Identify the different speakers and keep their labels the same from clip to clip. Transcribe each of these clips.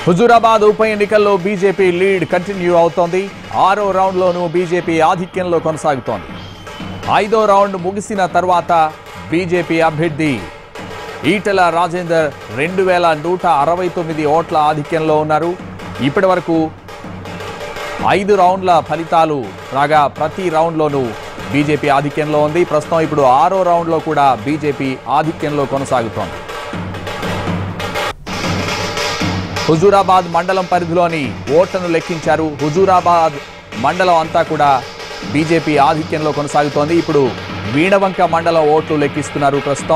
Speaker 1: హుజూరాబాద్ ఉప ఎన్నికల్లో BJP lead continue అవుతోంది ఆరో రౌండ్లోనూ బీజేపీ ఆధిక్యంలో కొనసాగుతోంది ఐదో రౌండ్ ముగిసిన తర్వాత బీజేపీ అభ్యర్థి ఈటెల రాజేందర్ రెండు వేల నూట అరవై తొమ్మిది ఓట్ల ఆధిక్యంలో ఉన్నారు ఇప్పటి వరకు ఐదు రౌండ్ల ఫలితాలు రాగా ప్రతి రౌండ్లోనూ బీజేపీ ఆధిక్యంలో ఉంది ప్రస్తుతం ఇప్పుడు ఆరో రౌండ్లో కూడా బీజేపీ ఆధిక్యంలో కొనసాగుతోంది హుజూరాబాద్ మండలం పరిధిలోని ఓట్లను లెక్కించారు హుజూరాబాద్ మండలం అంతా కూడా బీజేపీ ఆధిక్యంలో కొనసాగుతోంది ఇప్పుడు వీణవంక మండలం ఓట్లు లెక్కిస్తున్నారు ప్రస్తుతం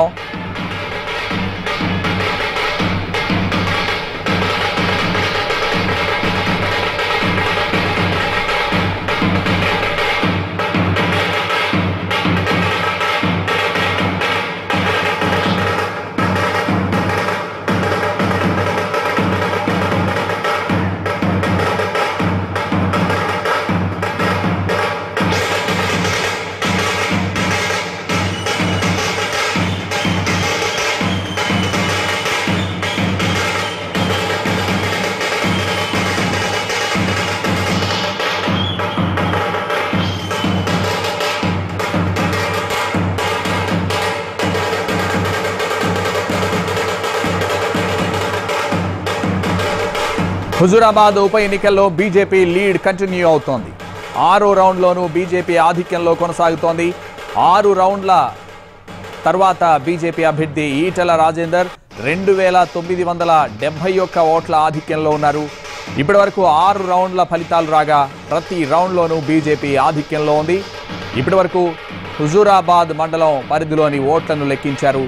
Speaker 1: హుజూరాబాద్ ఉప ఎన్నికల్లో బీజేపీ లీడ్ కంటిన్యూ అవుతోంది ఆరో రౌండ్లోనూ బీజేపీ ఆధిక్యంలో కొనసాగుతోంది ఆరు రౌండ్ల తర్వాత బీజేపీ అభ్యర్థి ఈటెల రాజేందర్ రెండు వేల తొమ్మిది వందల డెబ్బై ఒక్క ఓట్ల ఆధిక్యంలో ఉన్నారు ఇప్పటి వరకు ఆరు రౌండ్ల ఫలితాలు రాగా ప్రతి రౌండ్లోనూ బీజేపీ ఆధిక్యంలో ఉంది ఇప్పటి వరకు హుజూరాబాద్ మండలం పరిధిలోని ఓట్లను లెక్కించారు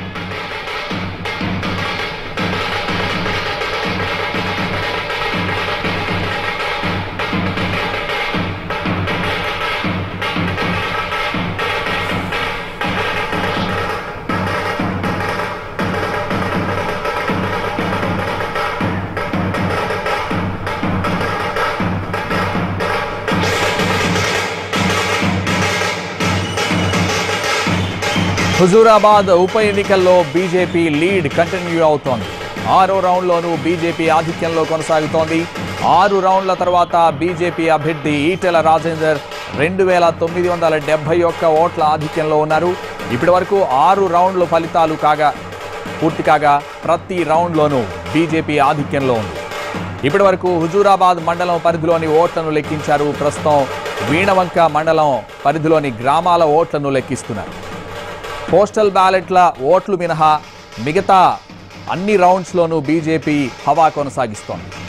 Speaker 1: హుజూరాబాద్ ఉప ఎన్నికల్లో బీజేపీ లీడ్ కంటిన్యూ అవుతోంది ఆరో రౌండ్లోనూ బీజేపీ ఆధిక్యంలో కొనసాగుతోంది ఆరు రౌండ్ల తర్వాత బీజేపీ అభ్యర్థి ఈటెల రాజేందర్ రెండు వేల తొమ్మిది వందల డెబ్బై ఒక్క ఓట్ల ఆధిక్యంలో ఉన్నారు ఇప్పటి వరకు ఆరు రౌండ్ల ఫలితాలు కాగా పూర్తి కాగా ప్రతి రౌండ్లోనూ బీజేపీ ఆధిక్యంలో ఉంది ఇప్పటి వరకు హుజూరాబాద్ మండలం పరిధిలోని ఓట్లను లెక్కించారు ప్రస్తుతం వీణవంక మండలం పరిధిలోని గ్రామాల ఓట్లను లెక్కిస్తున్నారు పోస్టల్ బ్యాలెట్ల ఓట్లు మినహా మిగతా అన్ని రౌండ్స్లోనూ బీజేపీ హవా కొనసాగిస్తోంది